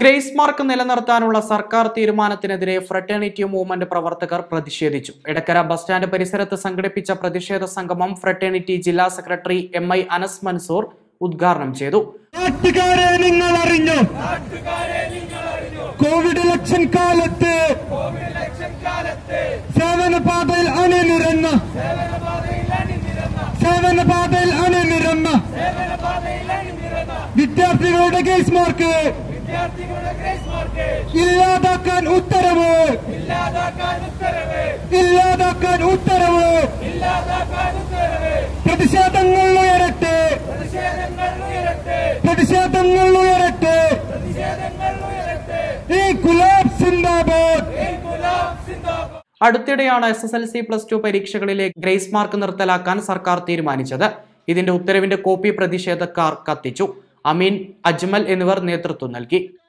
grace mark നിലനിർത്താനുള്ള സർക്കാർ തീരുമാനത്തിനെതിരെ ഫ്രട്ടേണിറ്റി മൂവ്മെന്റ് പ്രവർത്തകർ പ്രതിഷേധിച്ചു എടക്കര ബസ് സ്റ്റാൻഡ് പരിസരത്ത് സംഘടിപ്പിച്ച പ്രതിഷേധ സംഗമം ഫ്രട്ടേണിറ്റി ജില്ലാ secretary M I Anas Mansoor ഉദ്ഘാടനം ചെയ്തു നാട്ടുകാരെ നിങ്ങൾ അറിഞ്ഞു കോവിഡ് ഇലക്ഷൻ കാലത്ത് സേവനപാതയിൽ അണിനിരന്ന സേവനപാതയിൽ അണിനിരന്ന വിദ്യാർത്ഥികളുടെ കേസ് മാർക്ക് ഇല്ലാതാക്കാൻ ഉത്തരവ് ഇല്ലാതാക്കാൻ ഉത്തരവ് പ്രതിഷേധങ്ങൾ ഉയരട്ടെ പ്രതിഷേധങ്ങൾ ഉയരട്ടെ ഈ ഗുലാബ് സിന്ദാബാദ് അടുത്തിടെയാണ് S S L C plus two പരീക്ഷകളിലെ ഗ്രേസ് മാർക്ക് നിർത്തലാക്കാൻ സർക്കാർ തീരുമാനിച്ചത് ഇതിന്റെ ഉത്തരവിന്റെ കോപ്പി പ്രതിഷേധക്കാർ കത്തിച്ചു അമീൻ അജ്മൽ എന്നിവർ നേതൃത്വം നൽകി